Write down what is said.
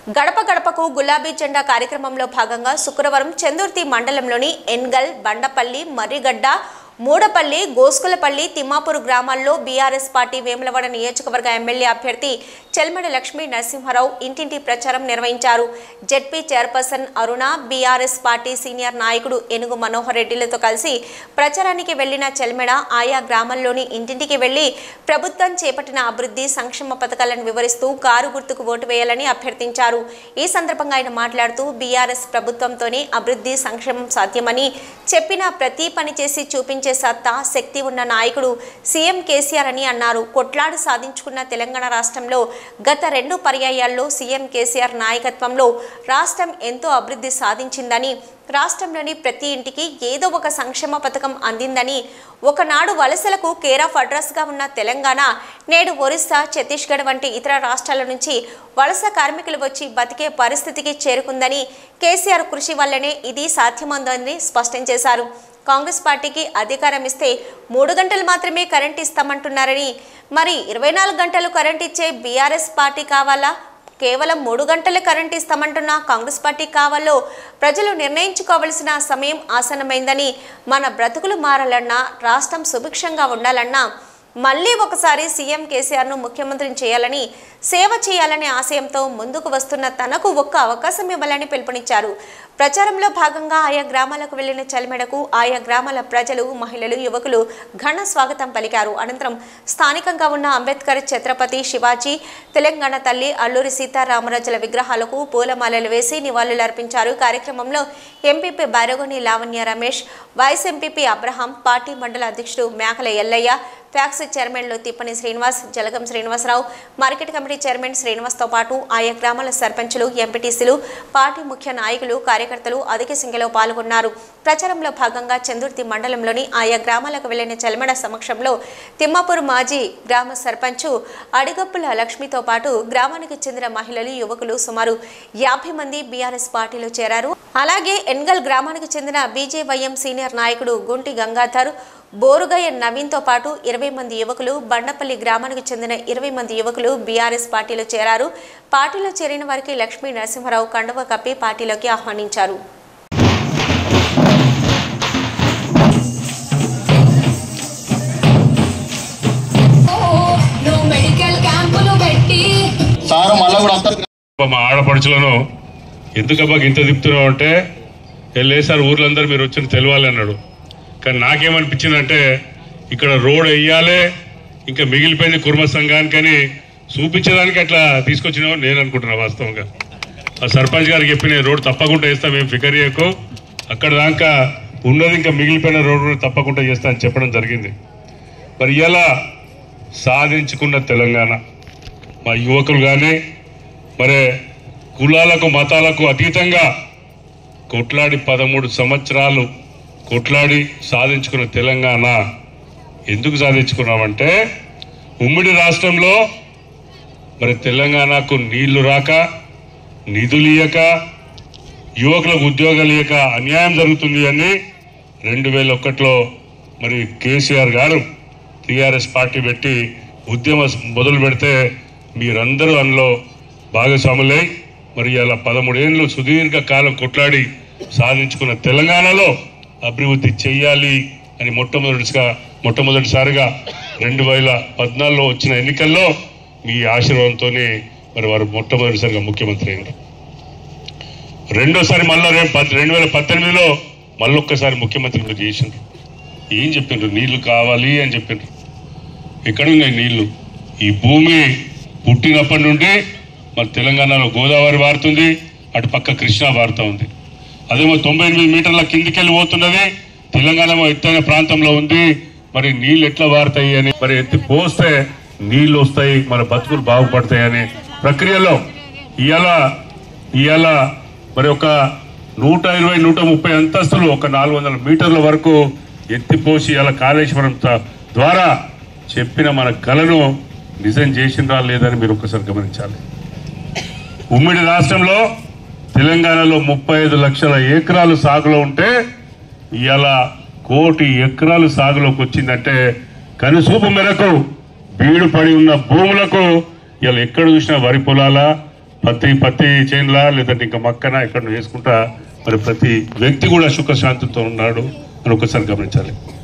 గడప గడపకు గులాబీ జెండా కార్యక్రమంలో భాగంగా శుక్రవారం చందుర్తి మండలంలోని ఎన్గల్ బండపల్లి మర్రిగడ్డ మూడపల్లి గోస్కులపల్లి తిమ్మాపూర్ గ్రామాల్లో బీఆర్ఎస్ పార్టీ వేములవాడ నియోజకవర్గ ఎమ్మెల్యే అభ్యర్థి చెల్మడి లక్ష్మీ నరసింహారావు ఇంటింటి ప్రచారం నిర్వహించారు ZP chairperson Aruna BRS party senior నాయకుడు ఏనుగు మనోహర్ రెడ్డిలతో కలిసి ప్రచారానికి వెళ్లిన చెల్మెడ ఆయా గ్రామాల్లోని ఇంటింటికి వెళ్లి ప్రభుత్వం చేపట్టిన అభివృద్ధి సంక్షేమ పథకాలను వివరిస్తూ కారు గుర్తుకు ఓటు వేయాలని అభ్యర్థించారు ఈ సందర్భంగా ఆయన మాట్లాడుతూ బీఆర్ఎస్ ప్రభుత్వంతోనే అభివృద్ధి సంక్షేమం సాధ్యమని చెప్పిన ప్రతి పని చేసి చూపించే సత్తా శక్తి ఉన్న నాయకుడు సీఎం కేసీఆర్ అని అన్నారు కొట్లాడు సాధించుకున్న తెలంగాణ రాష్ట్రంలో గత రెండు పర్యాయాల్లో సీఎం కేసీఆర్ నాయకత్వంలో రాష్ట్రం ఎంతో అభివృద్ధి సాధించిందని రాష్ట్రంలోని ప్రతి ఇంటికి ఏదో ఒక సంక్షేమ పథకం అందిందని ఒకనాడు వలసలకు కేర్ ఆఫ్ అడ్రస్గా ఉన్న తెలంగాణ నేడు ఒరిస్సా ఛత్తీస్గఢ్ వంటి ఇతర రాష్ట్రాల నుంచి వలస కార్మికులు వచ్చి బతికే పరిస్థితికి చేరుకుందని కేసీఆర్ కృషి వల్లనే ఇది సాధ్యమందని స్పష్టం చేశారు కాంగ్రెస్ పార్టీకి అధికారం ఇస్తే మూడు గంటలు మాత్రమే కరెంట్ ఇస్తామంటున్నారని మరి ఇరవై నాలుగు గంటలు కరెంట్ ఇచ్చే బీఆర్ఎస్ పార్టీ కావాలా కేవలం మూడు గంటలే కరెంట్ ఇస్తామంటున్న కాంగ్రెస్ పార్టీ కావాలో ప్రజలు నిర్ణయించుకోవలసిన సమయం ఆసన్నమైందని మన బ్రతుకులు మారాలన్నా రాష్ట్రం సుభిక్షంగా ఉండాలన్నా మళ్ళీ ఒకసారి సీఎం కేసీఆర్ను ముఖ్యమంత్రిని చేయాలని సేవ చేయాలనే ఆశయంతో ముందుకు వస్తున్న తనకు ఒక్క అవకాశం ఇవ్వాలని పిలుపునిచ్చారు ప్రచారంలో భాగంగా ఆయా గ్రామాలకు వెళ్లిన చలిమెడకు ఆయా గ్రామాల ప్రజలు మహిళలు యువకులు ఘన స్వాగతం పలికారు అనంతరం స్థానికంగా ఉన్న అంబేద్కర్ ఛత్రపతి శివాజీ తెలంగాణ తల్లి అల్లూరి సీతారామరాజుల విగ్రహాలకు పూలమాలలు వేసి నివాళులర్పించారు కార్యక్రమంలో MPP Bairagoni Lavanya Ramesh vice MPP Abraham party మండల అధ్యక్షుడు మేకల ఎల్లయ్య ఫ్యాక్స్ చైర్మన్లు Tippani Srinivas Jalagam Srinivasarao market committee chairman శ్రీనివాస్తో పాటు ఆయా గ్రామాల సర్పంచులు ఎంపీటీసీలు పార్టీ ముఖ్య నాయకులు కార్యకర్తలు అధిక సంఖ్యలో పాల్గొన్నారు ప్రచారంలో భాగంగా చందుర్తి మండలంలోని ఆయా గ్రామాలకు వెళ్లిన చలమడ సమక్షంలో తిమ్మాపూర్ మాజీ గ్రామ సర్పంచు అడిగప్పుల లక్ష్మితో పాటు గ్రామానికి చెందిన మహిళలు యువకులు సుమారు యాభై మంది బీఆర్ఎస్ పార్టీలో చేరారు అలాగే ఎన్గల్ గ్రామానికి చెందిన బీజేవైఎం సీనియర్ నాయకుడు గుంటి గంగాధర్ బోరుగయ్య నవీన్తో పాటు ఇరవై మంది యువకులు బండపల్లి గ్రామానికి చెందిన ఇరవై మంది యువకులు బీఆర్ఎస్ పార్టీలో చేరారు పార్టీలో చేరిన వారికి లక్ష్మీ నరసింహారావు కండువ కప్పి పార్టీలోకి ఆహ్వానించారు నువ్వు మెడికల్ క్యాంపులు పెట్టి సారు మళ్ళా కూడా వస్తారు మా ఆడపడుచులను ఎందుకబ్బా ఇంత తిప్పుతున్నావు అంటే వెళ్ళేసారి ఊర్లందరూ మీరు వచ్చిన తెలవాలి అన్నాడు కానీ నాకేమనిపించిందంటే ఇక్కడ రోడ్ వెయ్యాలి ఇంకా మిగిలిపోయింది కుర్మ సంఘానికని చూపించడానికి అట్లా తీసుకొచ్చినావు నేను అనుకుంటున్నా వాస్తవంగా ఆ సర్పంచ్ గారికి చెప్పిన రోడ్ తప్పకుండా వేస్తాం మేము ఫికర్ చేయకు అక్కడ దాకా ఉన్నది ఇంకా మిగిలిపోయిన రోడ్ కూడా తప్పకుండా చేస్తా అని చెప్పడం జరిగింది మరి ఇలా సాధించుకున్న తెలంగాణ మా యువకులు కానీ మరి కులాలకు మతాలకు అతీతంగా కొట్లాడి పదమూడు సంవత్సరాలు కొట్లాడి సాధించుకున్న తెలంగాణ ఎందుకు సాధించుకున్నామంటే ఉమ్మడి రాష్ట్రంలో మరి తెలంగాణకు నీళ్లు రాక నిధులు ఇయ్యక యువకులకు ఉద్యోగాలు ఇయ్యక అన్యాయం జరుగుతుంది అని రెండు వేల ఒకటిలో మరి కేసీఆర్ గారు టీఆర్ఎస్ పార్టీ పెట్టి ఉద్యమం మొదలు పెడితే మీరందరూ అందులో భాగస్వాములై మరి ఇలా పదమూడేళ్ళు సుదీర్ఘ కాలం కొట్లాడి సాధించుకున్న తెలంగాణలో అభివృద్ధి చెయ్యాలి అని మొట్టమొదటిగా మొట్టమొదటిసారిగా రెండు వేల పద్నాలుగులో వచ్చిన ఎన్నికల్లో మీ ఆశీర్వాదంతోనే మరి వారు మొట్టమొదటిసారిగా ముఖ్యమంత్రి అయ్యారు రెండోసారి మళ్ళా రేపు పద్- రెండు వేల పద్దెనిమిదిలో మళ్ళొక్కసారి ముఖ్యమంత్రి కూడా చేసిండ్రు ఏం చెప్పిండ్రు నీళ్లు కావాలి అని చెప్పిండ్రు ఎక్కడున్నాయి నీళ్లు ఈ భూమి పుట్టినప్పటి నుండి మన తెలంగాణలో గోదావరి వారుతుంది అటు పక్క కృష్ణా వారుతా ఉంది అదేమో తొంభై ఎనిమిది మీటర్ల కిందికెళ్ళి పోతున్నది తెలంగాణ ఏమో ఎత్తైన ప్రాంతంలో ఉంది మరి నీళ్ళు ఎట్లా వారుతాయి అని మరి ఎత్తి పోస్తే నీళ్లు వస్తాయి మన బతుకులు బాగుపడతాయి అనే ప్రక్రియలో ఇవాళ ఇవాళ మరి ఒక నూట ఇరవై నూట ముప్పై అంతస్తులు ఒక నాలుగు వందల మీటర్ల వరకు ఎత్తిపోసి ఇలా కాళేశ్వరం త- ద్వారా చెప్పిన మన కళను నిజం చేసినరా లేదని మీరు ఒక్కసారి గమనించాలి ఉమ్మడి రాష్ట్రంలో తెలంగాణలో ముప్పై ఐదు లక్షల ఎకరాలు సాగులో ఉంటే ఇవాళ కోటి ఎకరాలు సాగులోకి వచ్చిందంటే కనుసూపు మేరకు బీడు పడి ఉన్న భూములకు ఇలా ఎక్కడ చూసినా వరి పొలాల ప్రతి పత్తి చేనులా లేదంటే ఇంకా మక్కన ఎక్కడ వేసుకుంటా మరి ప్రతి వ్యక్తి కూడా సుఖశాంతితో ఉన్నాడు అని ఒకసారి గమనించాలి